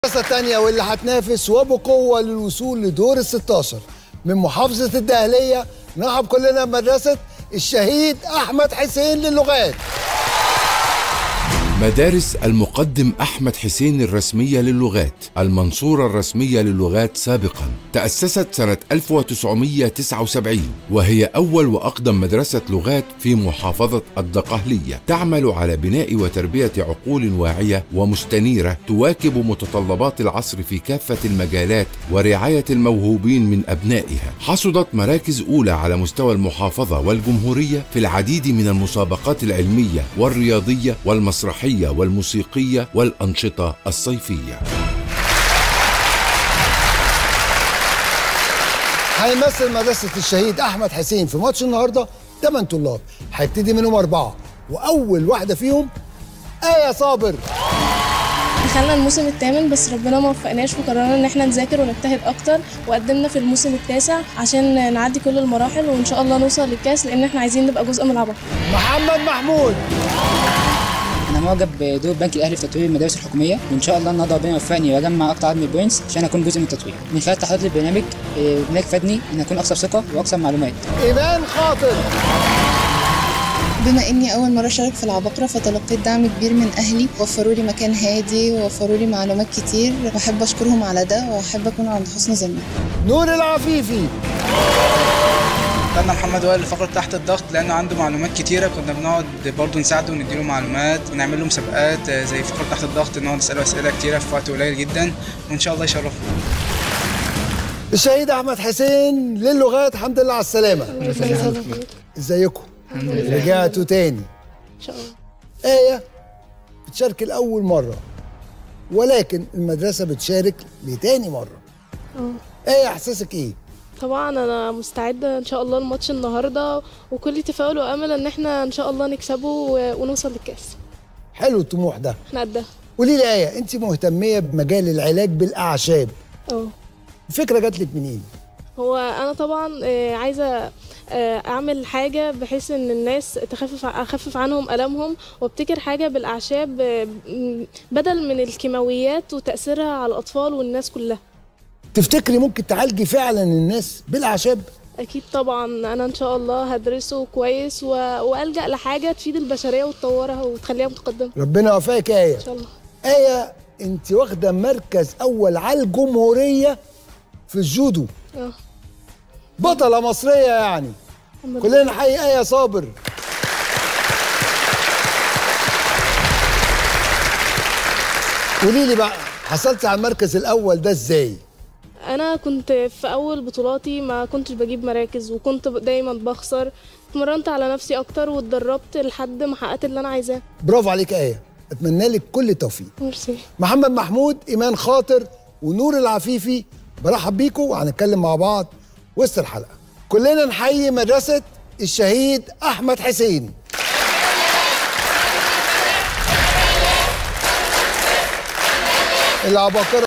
المدرسة الثانية واللي هتنافس وبقوة للوصول لدور ال 16 من محافظة الدهلية نرحب كلنا بمدرسة الشهيد أحمد حسين للغات مدارس المقدم أحمد حسين الرسمية للغات المنصورة الرسمية للغات سابقا تأسست سنة 1979 وهي أول وأقدم مدرسة لغات في محافظة الدقهلية تعمل على بناء وتربية عقول واعية ومستنيرة تواكب متطلبات العصر في كافة المجالات ورعاية الموهوبين من أبنائها حصدت مراكز أولى على مستوى المحافظة والجمهورية في العديد من المسابقات العلمية والرياضية والمسرحية والموسيقية والأنشطة الصيفية هيمثل مدرسة الشهيد أحمد حسين في ماتش النهاردة 8 طلاب هيبتدي منهم أربعة وأول واحدة فيهم آية صابر دخلنا الموسم الثامن بس ربنا ما وفقناش وقررنا ان احنا نذاكر ونجتهد اكتر وقدمنا في الموسم التاسع عشان نعدي كل المراحل وان شاء الله نوصل للكاس لان احنا عايزين نبقى جزء من العبق محمد محمود انا معجب بدور البنك الاهلي في تطوير المدارس الحكوميه وان شاء الله النهارده ربنا يوفقني واجمع اكتر عدد من البوينتس عشان اكون جزء من التطوير من خلال تحضير البرنامج آه، هناك فادني ان اكون اكثر ثقه واكثر معلومات إيمان خاطر بما اني اول مره اشارك في العباقره فتلقيت دعم كبير من اهلي وفروا لي مكان هادي ووفروا لي معلومات كتير واحب اشكرهم على ده واحب اكون عند حسن ظنهم نور العفيفي كان محمد وائل فقرة تحت الضغط لأنه عنده معلومات كتيرة كنا بنقعد برضه نساعده ونديله معلومات ونعمل له مسابقات آه، زي فقرة تحت الضغط نقعد نسأله أسئلة كتيرة في وقت قليل جدا وإن شاء الله يشرفنا الشهيد أحمد حسين للغات الحمد لله على السلامة ازيكم رجعتوا تاني ان شاء الله آية بتشارك لأول مرة ولكن المدرسة بتشارك لتاني مرة آية إحساسك إيه؟ طبعا انا مستعده ان شاء الله لماتش النهارده وكل تفاؤل وامل ان احنا ان شاء الله نكسبه و- ونوصل للكاس حلو الطموح ده احنا قدها قولي لي آية أنت مهتمية بمجال العلاج بالأعشاب اه الفكرة جات لك منين؟ هو انا طبعا آه، عايزه آه، اعمل حاجه بحيث ان الناس تخفف اخفف عنهم المهم وابتكر حاجه بالاعشاب آه، م- بدل من الكيماويات وتاثيرها على الاطفال والناس كلها تفتكري ممكن تعالجي فعلا الناس بالأعشاب؟ اكيد طبعا انا ان شاء الله هدرسه كويس و... والجا لحاجه تفيد البشريه وتطورها وتخليها متقدمه ربنا يوفقك يا آية ان شاء الله آية أنت واخدة مركز أول على الجمهورية في الجودو اه بطلة مصرية يعني الحمد لله. كلنا نحيي آية صابر قولي لي بقى حصلتي على المركز الأول ده إزاي؟ انا كنت في اول بطولاتي ما كنتش بجيب مراكز وكنت ب- دايما بخسر اتمرنت على نفسي اكتر واتدربت لحد ما حققت اللي انا عايزاه برافو عليك يا آية أتمنى لك كل التوفيق ميرسي محمد محمود إيمان خاطر ونور العفيفي برحب بيكم وهنتكلم مع بعض وسط الحلقة كلنا نحيي مدرسة الشهيد أحمد حسين العباقرة